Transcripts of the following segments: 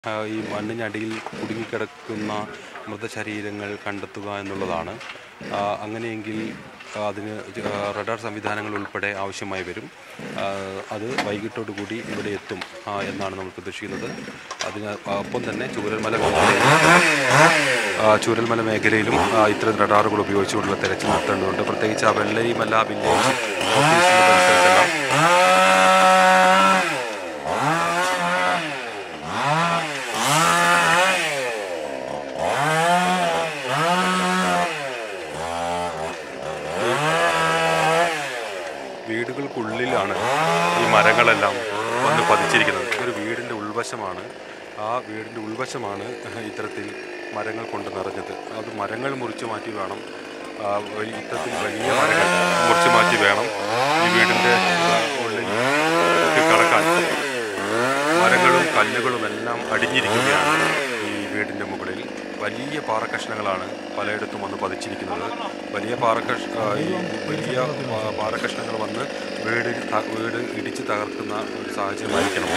ആ, ഈ മണ്ണിനടിയിൽ കുടുങ്ങിക്കിടക്കുന്ന മൃതശരീരങ്ങൾ കണ്ടെത്തുക എന്നുള്ളതാണ് ആ, അങ്ങനെയെങ്കിൽ അതിന് ജ- ആ, റഡാർ സംവിധാനങ്ങൾ ഉൾപ്പെടെ ആവശ്യമായി വരും ആ, അത് വൈകിട്ടോടു കൂടി ഇവിടെ എത്തും ആ, എന്നാണ് നമ്മൾ പ്രതീക്ഷിക്കുന്നത് അതിന് ഒപ്പം തന്നെ ചൂരൽമല മേഖലയിൽ ആ, ചൂരൽമല മേഖലയിലും ആ, ഇത്തരം റഡാറുകൾ ഉപയോഗിച്ചുകൊണ്ടുള്ള തെരച്ചിൽ നടത്തേണ്ടതുണ്ട് പ്രത്യേകിച്ച് ആ വെള്ളരിമല വില്ലേജ് ഓഫീസിൻ്റെ പരിസരത്തെല്ലാം വീടുകൾക്കുള്ളിലാണ് ഈ മരങ്ങളെല്ലാം വന്ന് പതിച്ചിരിക്കുന്നത് ഒരു വീടിൻ്റെ ഉൾവശമാണ് ആ വീടിൻ്റെ ഉൾവശമാണ് ഇത്തരത്തിൽ മരങ്ങൾ കൊണ്ട് നിറഞ്ഞത് അത് മരങ്ങൾ മുറിച്ചു മാറ്റി വേണം ആ, വലിയ- ഇത്തരത്തിൽ വലിയ മരങ്ങൾ മുറിച്ചു മാറ്റി വേണം ഈ വീടിൻ്റെ ഉള്ളിൽ കടക്കാൻ മരങ്ങളും കല്ലുകളും എല്ലാം അടിഞ്ഞിരിക്കുകയാണ് ഈ വീടിൻ്റെ മുകളിൽ വലിയ പാറക്കഷ്ണങ്ങളാണ് പലയിടത്തും വന്ന് പതിച്ചിരിക്കുന്നത് വലിയ പാറക്കഷ് ആ, ഈ വലിയ പാ- പാറക്കഷ്ണങ്ങൾ വന്ന് വീട് ത- വീട് ഇടിച്ച് തകർക്കുന്ന ഒരു സാഹചര്യമായിരിക്കണം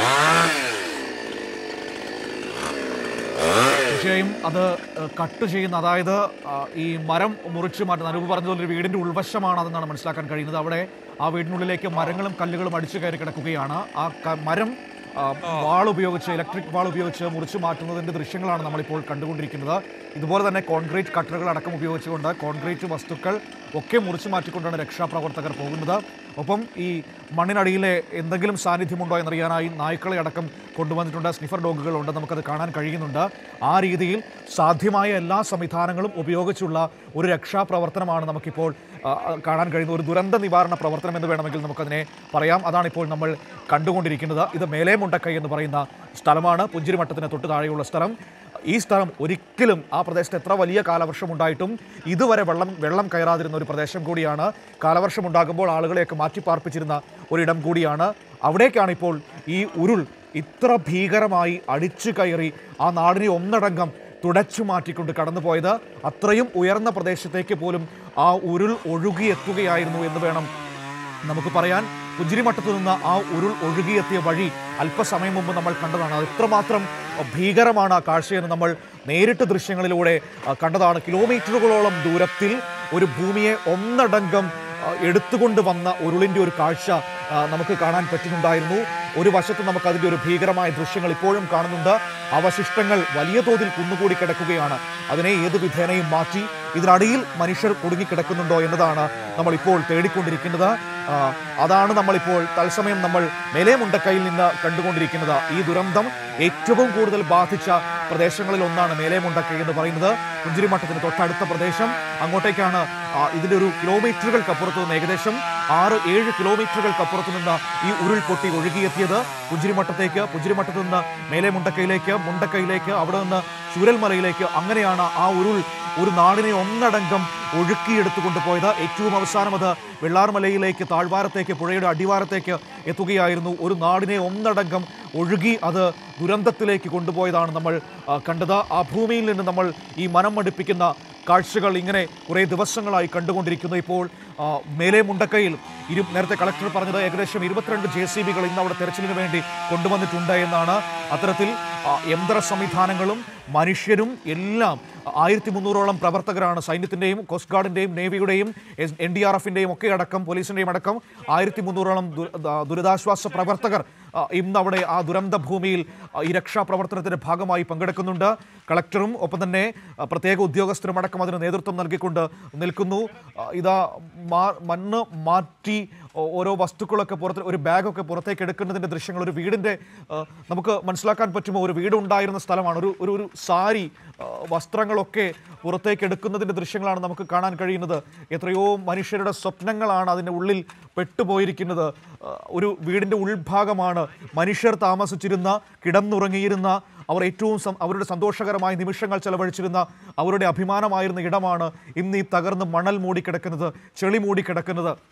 തീർച്ചയായും അത് ഏഹ്, കട്ട് ചെയ്യുന്ന അതായത് ആ, ഈ മരം മുറിച്ച് മാറ്റുന്ന അനൂപ് പറഞ്ഞതുപോലെ ഒരു വീടിന്റെ ഉൾവശമാണ് അതെന്നാണ് മനസ്സിലാക്കാൻ കഴിയുന്നത് അവിടെ ആ വീടിനുള്ളിലേക്ക് മരങ്ങളും കല്ലുകളും അടിച്ചു കയറി കിടക്കുകയാണ് ആ ക- മരം ആ, വാൾ ഉപയോഗിച്ച് ഇലക്ട്രിക് വാൾ ഉപയോഗിച്ച് മുറിച്ചു മാറ്റുന്നതിന്റെ ദൃശ്യങ്ങളാണ് നമ്മളിപ്പോൾ കണ്ടുകൊണ്ടിരിക്കുന്നത് ഇതുപോലെ തന്നെ കോൺക്രീറ്റ് കട്ടറുകൾ അടക്കം ഉപയോഗിച്ചുകൊണ്ട് കോൺക്രീറ്റ് വസ്തുക്കൾ ഒക്കെ മുറിച്ചു മാറ്റിക്കൊണ്ടാണ് രക്ഷാപ്രവർത്തകർ പോകുന്നത് ഒപ്പം ഈ മണ്ണിനടിയിലെ എന്തെങ്കിലും സാന്നിധ്യമുണ്ടോ എന്നറിയാനായി നായ്ക്കളെ അടക്കം കൊണ്ടുവന്നിട്ടുണ്ട് സ്നിഫർ ഡോഗുകൾ ഉണ്ട് നമുക്കത് കാണാൻ കഴിയുന്നുണ്ട് ആ രീതിയിൽ സാധ്യമായ എല്ലാ സംവിധാനങ്ങളും ഉപയോഗിച്ചുള്ള ഒരു രക്ഷാപ്രവർത്തനമാണ് നമുക്കിപ്പോൾ ആ, ആ, കാണാൻ കഴിയുന്ന ഒരു ദുരന്ത നിവാരണ പ്രവർത്തനം എന്ന് വേണമെങ്കിൽ നമുക്കതിനെ പറയാം അതാണ് ഇപ്പോൾ നമ്മൾ കണ്ടുകൊണ്ടിരിക്കുന്നത് ഇത് മേലെ മുണ്ടക്കൈ എന്ന് പറയുന്ന സ്ഥലമാണ് പുഞ്ചിരിമട്ടത്തിന് തൊട്ട് താഴെയുള്ള സ്ഥലം ഈ സ്ഥലം ഒരിക്കലും ആ പ്രദേശത്ത് എത്ര വലിയ കാലവർഷം ഉണ്ടായിട്ടും ഇതുവരെ വെള്ളം വെള്ളം കയറാതിരുന്ന ഒരു പ്രദേശം കൂടിയാണ് കാലവർഷം ഉണ്ടാകുമ്പോൾ ആളുകളെയൊക്കെ മാറ്റിപ്പാർപ്പിച്ചിരുന്ന ഒരിടം കൂടിയാണ് അവിടേക്കാണ് ഇപ്പോൾ ഈ ഉരുൾ ഇത്ര ഭീകരമായി അടിച്ചു കയറി ആ നാടിനെ ഒന്നടങ്കം തുടച്ചു മാറ്റിക്കൊണ്ട് കടന്നുപോയത് അത്രയും ഉയർന്ന പ്രദേശത്തേക്ക് പോലും ആ ഉരുൾ ഒഴുകിയെത്തുകയായിരുന്നു എന്ന് വേണം നമുക്ക് പറയാൻ പുഞ്ചിരിമട്ടത്തു നിന്ന് ആ ഉരുൾ ഒഴുകിയെത്തിയ വഴി അല്പസമയം മുമ്പ് നമ്മൾ കണ്ടതാണ് അത് എത്രമാത്രം ഭീകരമാണ് ആ കാഴ്ചയെന്ന് നമ്മൾ നേരിട്ട് ദൃശ്യങ്ങളിലൂടെ ആ, കണ്ടതാണ് കിലോമീറ്ററുകളോളം ദൂരത്തിൽ ഒരു ഭൂമിയെ ഒന്നടങ്കം ആ, എടുത്തുകൊണ്ട് വന്ന ഉരുളിൻ്റെ ഒരു കാഴ്ച ആ, നമുക്ക് കാണാൻ പറ്റുന്നുണ്ടായിരുന്നു ഒരു വശത്ത് നമുക്ക് അതിൻ്റെ ഒരു ഭീകരമായ ദൃശ്യങ്ങൾ ഇപ്പോഴും കാണുന്നുണ്ട് അവശിഷ്ടങ്ങൾ വലിയ തോതിൽ കുന്നുകൂടി കിടക്കുകയാണ് അതിനെ ഏത് വിധേനയും മാറ്റി ഇതിനടിയിൽ മനുഷ്യർ കുടുങ്ങിക്കിടക്കുന്നുണ്ടോ എന്നതാണ് നമ്മൾ ഇപ്പോൾ തേടിക്കൊണ്ടിരിക്കുന്നത് ആ, അതാണ് നമ്മളിപ്പോൾ തത്സമയം നമ്മൾ മേലെ മുണ്ടക്കൈയിൽ നിന്ന് കണ്ടുകൊണ്ടിരിക്കുന്നത് ഈ ദുരന്തം ഏറ്റവും കൂടുതൽ ബാധിച്ച പ്രദേശങ്ങളിൽ ഒന്നാണ് മേലെ മുണ്ടക്കൈ എന്ന് പറയുന്നത് പുഞ്ചിരിമട്ടത്തിന് തൊട്ടടുത്ത പ്രദേശം അങ്ങോട്ടേക്കാണ് ആ, ഇതിന്റെ ഒരു കിലോമീറ്ററുകൾക്കപ്പുറത്ത് നിന്ന് ഏകദേശം ആറ് ഏഴ് കിലോമീറ്ററുകൾക്കപ്പുറത്ത് നിന്ന് ഈ ഉരുൾ പൊട്ടി ഒഴുകിയെത്തിയത് പുഞ്ചിരിമട്ടത്തേക്ക് പുഞ്ചിരിമട്ടത്ത് നിന്ന് മേലെ മുണ്ടക്കൈയിലേക്ക് മുണ്ടക്കൈയിലേക്ക് അവിടെ നിന്ന് ചൂരൽമലയിലേക്ക് അങ്ങനെയാണ് ആ ഉരുൾ ഒരു നാടിനെ ഒന്നടങ്കം ഒഴുക്കിയെടുത്തു കൊണ്ടുപോയത് ഏറ്റവും അവസാനം അത് വെള്ളാർമലയിലേക്ക് താഴ്വാരത്തേക്ക് പുഴയുടെ അടിവാരത്തേക്ക് എത്തുകയായിരുന്നു ഒരു നാടിനെ ഒന്നടങ്കം ഒഴുകി അത് ദുരന്തത്തിലേക്ക് കൊണ്ടുപോയതാണ് നമ്മൾ ആ, കണ്ടത് ആ ഭൂമിയിൽ നിന്ന് നമ്മൾ ഈ മനം മടുപ്പിക്കുന്ന കാഴ്ചകൾ ഇങ്ങനെ കുറേ ദിവസങ്ങളായി കണ്ടുകൊണ്ടിരിക്കുന്നു ഇപ്പോൾ ആ, മേലെ മുണ്ടക്കയിൽ ഇരു നേരത്തെ കളക്ടർ പറഞ്ഞത് ഏകദേശം ഇരുപത്തിരണ്ട് ജെ സി ബികൾ ഇന്ന് അവിടെ തെരച്ചിലിന് വേണ്ടി കൊണ്ടുവന്നിട്ടുണ്ട് എന്നാണ് അത്തരത്തിൽ ആ, യന്ത്ര സംവിധാനങ്ങളും മനുഷ്യരും എല്ലാം ആയിരത്തി മുന്നൂറോളം പ്രവർത്തകരാണ് സൈന്യത്തിൻ്റെയും കോസ്റ്റ് ഗാർഡിൻ്റെയും നേവിയുടെയും എൻ ഡി ആർ എഫിൻ്റെയും ഒക്കെ അടക്കം പോലീസിൻ്റെയും അടക്കം ആയിരത്തി മുന്നൂറോളം ദു- ദ- ദുരിതാശ്വാസ പ്രവർത്തകർ ആ, ഇന്ന് അവിടെ ആ ദുരന്ത ഭൂമിയിൽ ആ, ഈ രക്ഷാപ്രവർത്തനത്തിന്റെ ഭാഗമായി പങ്കെടുക്കുന്നുണ്ട് കളക്ടറും ഒപ്പം തന്നെ ആ, പ്രത്യേക ഉദ്യോഗസ്ഥരും അടക്കം അതിന് നേതൃത്വം നൽകിക്കൊണ്ട് നിൽക്കുന്നു ആ, ഇതാ മാ- മണ്ണ് മാറ്റി ഓ- ഓരോ വസ്തുക്കളൊക്കെ പുറത്ത് ഒരു ബാഗൊക്കെ പുറത്തേക്ക് എടുക്കുന്നതിൻ്റെ ദൃശ്യങ്ങൾ ഒരു വീടിൻ്റെ ആ, നമുക്ക് മനസ്സിലാക്കാൻ പറ്റുമോ ഒരു വീട് ഉണ്ടായിരുന്ന സ്ഥലമാണ് ഒരു ഒരു ഒരു സാരി ആ, വസ്ത്രങ്ങളൊക്കെ പുറത്തേക്ക് എടുക്കുന്നതിൻ്റെ ദൃശ്യങ്ങളാണ് നമുക്ക് കാണാൻ കഴിയുന്നത് എത്രയോ മനുഷ്യരുടെ സ്വപ്നങ്ങളാണ് അതിൻ്റെ ഉള്ളിൽ പെട്ടുപോയിരിക്കുന്നത് ആ, ഒരു വീടിൻ്റെ ഉൾഭാഗമാണ് മനുഷ്യർ താമസിച്ചിരുന്ന കിടന്നുറങ്ങിയിരുന്ന അവർ ഏറ്റവും സം- അവരുടെ സന്തോഷകരമായ നിമിഷങ്ങൾ ചെലവഴിച്ചിരുന്ന അവരുടെ അഭിമാനമായിരുന്ന ഇടമാണ് ഇന്ന് ഈ തകർന്ന് മണൽ മൂടിക്കിടക്കുന്നത് ചെളി മൂടിക്കിടക്കുന്നത്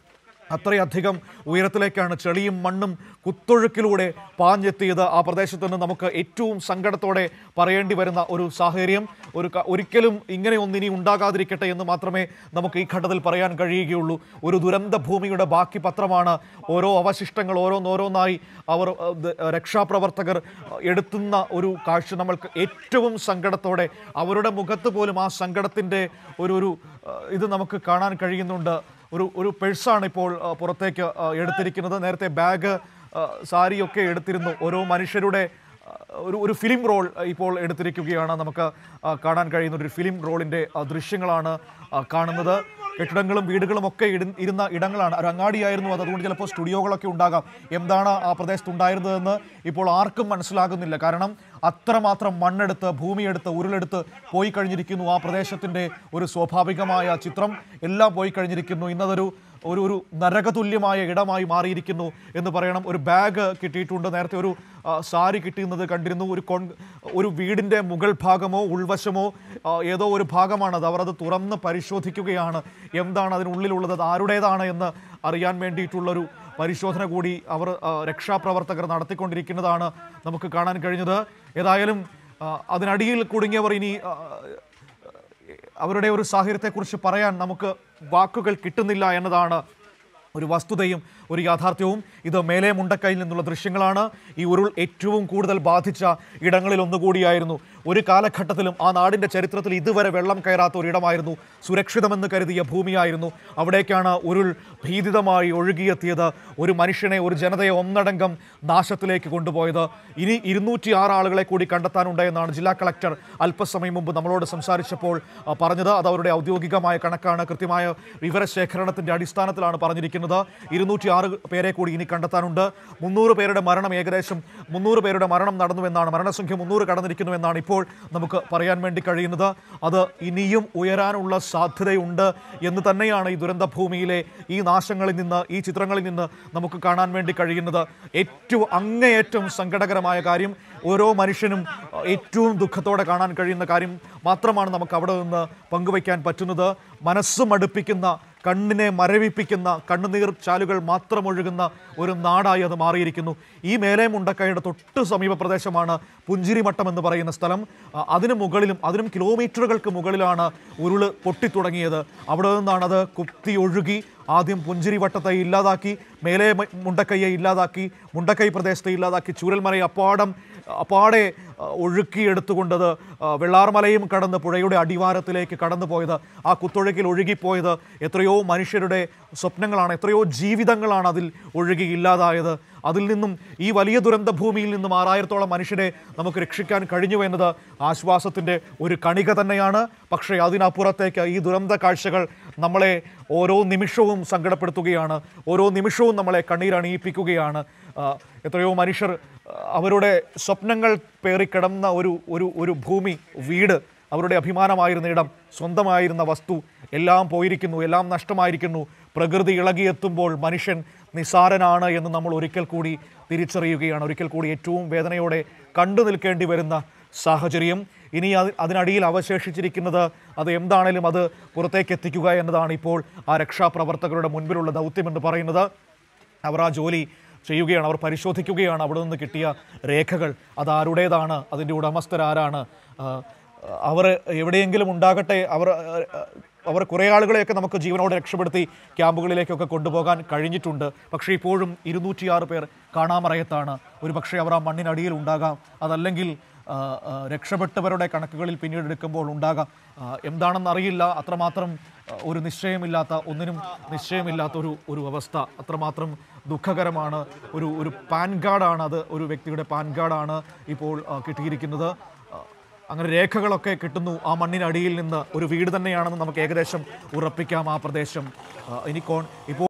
അത്രയധികം ഉയരത്തിലേക്കാണ് ചെളിയും മണ്ണും കുത്തൊഴുക്കിലൂടെ പാഞ്ഞെത്തിയത് ആ പ്രദേശത്ത് നിന്ന് നമുക്ക് ഏറ്റവും സങ്കടത്തോടെ പറയേണ്ടി വരുന്ന ഒരു സാഹചര്യം ഒരു ക- ഒരിക്കലും ഇങ്ങനെ ഒന്നിനി ഉണ്ടാകാതിരിക്കട്ടെ എന്ന് മാത്രമേ നമുക്ക് ഈ ഘട്ടത്തിൽ പറയാൻ കഴിയുകയുള്ളൂ ഒരു ദുരന്ത ഭൂമിയുടെ ബാക്കി പത്രമാണ് ഓരോ അവശിഷ്ടങ്ങൾ ഓരോന്നോരോന്നായി അവർ അഹ്, ദ- രക്ഷാപ്രവർത്തകർ അഹ്, എടുത്തുന്ന ഒരു കാഴ്ച നമ്മൾക്ക് ഏറ്റവും സങ്കടത്തോടെ അവരുടെ മുഖത്ത് പോലും ആ സങ്കടത്തിൻ്റെ ഒരു ഒരു അഹ്, ഇത് നമുക്ക് കാണാൻ കഴിയുന്നുണ്ട് ഒരു ഒരു പേഴ്സാണ് ഇപ്പോൾ ആ, പുറത്തേക്ക് ആ, എടുത്തിരിക്കുന്നത് നേരത്തെ ബാഗ് ആ, സാരിയൊക്കെ എടുത്തിരുന്നു ഓരോ മനുഷ്യരുടെ ആ, ഒരു ഒരു ഫിലിം റോൾ ഇപ്പോൾ എടുത്തിരിക്കുകയാണ് നമുക്ക് ആ, കാണാൻ കഴിയുന്ന ഒരു ഫിലിം റോളിൻ്റെ ആ, ദൃശ്യങ്ങളാണ് ആ, കാണുന്നത് കെട്ടിടങ്ങളും വീടുകളും ഒക്കെ ഇട- ഇരുന്ന ഇടങ്ങളാണ് ഒരു അങ്ങാടിയായിരുന്നു അത് അതുകൊണ്ട് ചിലപ്പോൾ സ്റ്റുഡിയോകളൊക്കെ ഉണ്ടാകാം എന്താണ് ആ പ്രദേശത്ത് ഉണ്ടായിരുന്നതെന്ന് ഇപ്പോൾ ആർക്കും മനസ്സിലാകുന്നില്ല കാരണം അത്രമാത്രം മണ്ണെടുത്ത് ഭൂമിയെടുത്ത് ഉരുളെടുത്ത് പോയി കഴിഞ്ഞിരിക്കുന്നു ആ പ്രദേശത്തിൻ്റെ ഒരു സ്വാഭാവികമായ ചിത്രം എല്ലാം പോയി കഴിഞ്ഞിരിക്കുന്നു ഇന്നതൊരു ഒരു ഒരു നരകതുല്യമായ ഇടമായി മാറിയിരിക്കുന്നു എന്ന് പറയണം ഒരു ബാഗ് കിട്ടിയിട്ടുണ്ട് നേരത്തെ ഒരു ആ, സാരി കിട്ടിയുന്നത് കണ്ടിരുന്നു ഒരു കൊൺ ഒരു വീടിൻ്റെ മുകൾ ഭാഗമോ ഉൾവശമോ ആ, ഏതോ ഒരു ഭാഗമാണത് അവർ അത് തുറന്ന് പരിശോധിക്കുകയാണ് എന്താണ് അതിനുള്ളിലുള്ളത് അത് ആരുടേതാണ് എന്ന് അറിയാൻ വേണ്ടിയിട്ടുള്ളൊരു പരിശോധന കൂടി അവർ ആ, രക്ഷാപ്രവർത്തകർ നടത്തിക്കൊണ്ടിരിക്കുന്നതാണ് നമുക്ക് കാണാൻ കഴിഞ്ഞത് ഏതായാലും ആ, അതിനടിയിൽ കുടുങ്ങിയവർ ഇനി ആ, അവരുടെ ഒരു സാഹചര്യത്തെക്കുറിച്ച് പറയാൻ നമുക്ക് വാക്കുകൾ കിട്ടുന്നില്ല എന്നതാണ് ഒരു വസ്തുതയും ഒരു യാഥാർത്ഥ്യവും ഇത് മേലെ മുണ്ടക്കയിൽ നിന്നുള്ള ദൃശ്യങ്ങളാണ് ഈ ഉരുൾ ഏറ്റവും കൂടുതൽ ബാധിച്ച ഇടങ്ങളിൽ ഒന്നുകൂടിയായിരുന്നു ഒരു കാലഘട്ടത്തിലും ആ നാടിൻ്റെ ചരിത്രത്തിൽ ഇതുവരെ വെള്ളം കയറാത്ത ഒരിടമായിരുന്നു സുരക്ഷിതമെന്ന് കരുതിയ ഭൂമിയായിരുന്നു അവിടേക്കാണ് ഉരുൾ ഭീതിതമായി ഒഴുകിയെത്തിയത് ഒരു മനുഷ്യനെ ഒരു ജനതയെ ഒന്നടങ്കം നാശത്തിലേക്ക് കൊണ്ടുപോയത് ഇനി ഇരുന്നൂറ്റി ആറ് ആളുകളെ കൂടി കണ്ടെത്താനുണ്ട് എന്നാണ് ജില്ലാ കളക്ടർ അല്പസമയം മുമ്പ് നമ്മളോട് സംസാരിച്ചപ്പോൾ ആ, പറഞ്ഞത് അത് അവരുടെ ഔദ്യോഗികമായ കണക്കാണ് കൃത്യമായ വിവരശേഖരണത്തിന്റെ അടിസ്ഥാനത്തിലാണ് പറഞ്ഞിരിക്കുന്നത് ഇരുന്നൂറ്റി ആറ് പേരെ കൂടി ഇനി കണ്ടെത്താനുണ്ട് മുന്നൂറ് പേരുടെ മരണം ഏകദേശം മുന്നൂറ് പേരുടെ മരണം നടന്നുവെന്നാണ് മരണസംഖ്യ മുന്നൂറ് കടന്നിരിക്കുന്നുവെന്നാണ് ഇപ്പോൾ നമുക്ക് പറയാൻ വേണ്ടി കഴിയുന്നത് അത് ഇനിയും ഉയരാനുള്ള സാധ്യതയുണ്ട് എന്ന് തന്നെയാണ് ഈ ദുരന്ത ഭൂമിയിലെ ഈ നാശങ്ങളിൽ നിന്ന് ഈ ചിത്രങ്ങളിൽ നിന്ന് നമുക്ക് കാണാൻ വേണ്ടി കഴിയുന്നത് ഏറ്റവും അങ്ങേയറ്റം സങ്കടകരമായ കാര്യം ഓരോ മനുഷ്യനും അഹ്, ഏറ്റവും ദുഃഖത്തോടെ കാണാൻ കഴിയുന്ന കാര്യം മാത്രമാണ് നമുക്ക് അവിടെ നിന്ന് പങ്കുവയ്ക്കാൻ പറ്റുന്നത് മനസ്സ് മടുപ്പിക്കുന്ന കണ്ണിനെ മരവിപ്പിക്കുന്ന കണ്ണുനീർ ചാലുകൾ മാത്രം ഒഴുകുന്ന ഒരു നാടായി അത് മാറിയിരിക്കുന്നു ഈ മേലെ മുണ്ടക്കയുടെ തൊട്ട് സമീപ പ്രദേശമാണ് പുഞ്ചിരിമട്ടം എന്ന് പറയുന്ന സ്ഥലം അ- അതിന് മുകളിലും അതിനും കിലോമീറ്ററുകൾക്ക് മുകളിലാണ് ഉരുള് പൊട്ടിത്തുടങ്ങിയത് അവിടെ നിന്നാണ് അത് കുത്തി ഒഴുകി ആദ്യം പുഞ്ചിരിവട്ടത്തെ ഇല്ലാതാക്കി മേലെ മ- മുണ്ടക്കൈയെ ഇല്ലാതാക്കി മുണ്ടക്കൈ പ്രദേശത്തെ ഇല്ലാതാക്കി ചൂരൽമല അപ്പാടം അപ്പാടെ അ, ഒഴുക്കിയെടുത്തുകൊണ്ടത് അ, വെള്ളാർമലയും കടന്ന് പുഴയുടെ അടിവാരത്തിലേക്ക് കടന്നു പോയത് ആ കുത്തൊഴുക്കിൽ ഒഴുകിപ്പോയത് എത്രയോ മനുഷ്യരുടെ സ്വപ്നങ്ങളാണ് എത്രയോ ജീവിതങ്ങളാണ് അതിൽ ഒഴുകി ഇല്ലാതായത് അതിൽ നിന്നും ഈ വലിയ ദുരന്ത ഭൂമിയിൽ നിന്നും ആറായിരത്തോളം മനുഷ്യരെ നമുക്ക് രക്ഷിക്കാൻ കഴിഞ്ഞു എന്നത് ആശ്വാസത്തിൻ്റെ ഒരു കണിക തന്നെയാണ് പക്ഷേ അതിനപ്പുറത്തേക്ക് ഈ ദുരന്ത കാഴ്ചകൾ നമ്മളെ ഓരോ നിമിഷവും സങ്കടപ്പെടുത്തുകയാണ് ഓരോ നിമിഷവും നമ്മളെ കണ്ണീരണിയിപ്പിക്കുകയാണ് ആ, എത്രയോ മനുഷ്യർ ആ, അവരുടെ സ്വപ്നങ്ങൾ പേറിക്കിടന്ന ഒരു ഒരു ഒരു ഭൂമി വീട് അവരുടെ അഭിമാനമായിരുന്ന ഇടം സ്വന്തമായിരുന്ന വസ്തു എല്ലാം പോയിരിക്കുന്നു എല്ലാം നഷ്ടമായിരിക്കുന്നു പ്രകൃതി ഇളകിയെത്തുമ്പോൾ മനുഷ്യൻ നിസാരനാണ് എന്ന് നമ്മൾ ഒരിക്കൽ കൂടി തിരിച്ചറിയുകയാണ് ഒരിക്കൽ കൂടി ഏറ്റവും വേദനയോടെ കണ്ടു നിൽക്കേണ്ടി വരുന്ന സാഹചര്യം ഇനി അത് അതിനടിയിൽ അവശേഷിച്ചിരിക്കുന്നത് അത് എന്താണേലും അത് പുറത്തേക്ക് എത്തിക്കുക എന്നതാണ് ഇപ്പോൾ ആ രക്ഷാപ്രവർത്തകരുടെ മുൻപിലുള്ള ദൗത്യമെന്ന് പറയുന്നത് അവർ ആ ജോലി ചെയ്യുകയാണ് അവർ പരിശോധിക്കുകയാണ് അവിടെ നിന്ന് കിട്ടിയ രേഖകൾ അത് ആരുടേതാണ് അതിൻ്റെ ഉടമസ്ഥരാരാണ് ആ, അവർ എവിടെയെങ്കിലും ഉണ്ടാകട്ടെ അവർ അവർ കുറേ ആളുകളെയൊക്കെ നമുക്ക് ജീവനോടെ രക്ഷപ്പെടുത്തി ക്യാമ്പുകളിലേക്കൊക്കെ കൊണ്ടുപോകാൻ കഴിഞ്ഞിട്ടുണ്ട് പക്ഷേ ഇപ്പോഴും ഇരുന്നൂറ്റിയാറ് പേർ കാണാമറയത്താണ് ഒരു പക്ഷേ അവർ ആ മണ്ണിനടിയിൽ ഉണ്ടാകാം അതല്ലെങ്കിൽ ആ, ആ, രക്ഷപ്പെട്ടവരുടെ കണക്കുകളിൽ പിന്നീട് എടുക്കുമ്പോൾ ഉണ്ടാകാം ആ, എന്താണെന്നറിയില്ല അത്രമാത്രം ആ, ഒരു നിശ്ചയമില്ലാത്ത ഒന്നിനും നിശ്ചയമില്ലാത്ത ഒരു ഒരു അവസ്ഥ അത്രമാത്രം ദുഃഖകരമാണ് ഒരു ഒരു പാൻ കാർഡാണ് അത് ഒരു വ്യക്തിയുടെ പാൻ കാർഡാണ് ഇപ്പോൾ ആ, കിട്ടിയിരിക്കുന്നത് ആ, അങ്ങനെ രേഖകളൊക്കെ കിട്ടുന്നു ആ മണ്ണിനടിയിൽ നിന്ന് ഒരു വീട് തന്നെയാണെന്ന് നമുക്ക് ഏകദേശം ഉറപ്പിക്കാം ആ പ്രദേശം ആ, ഇനി കോൺ ഇപ്പോൾ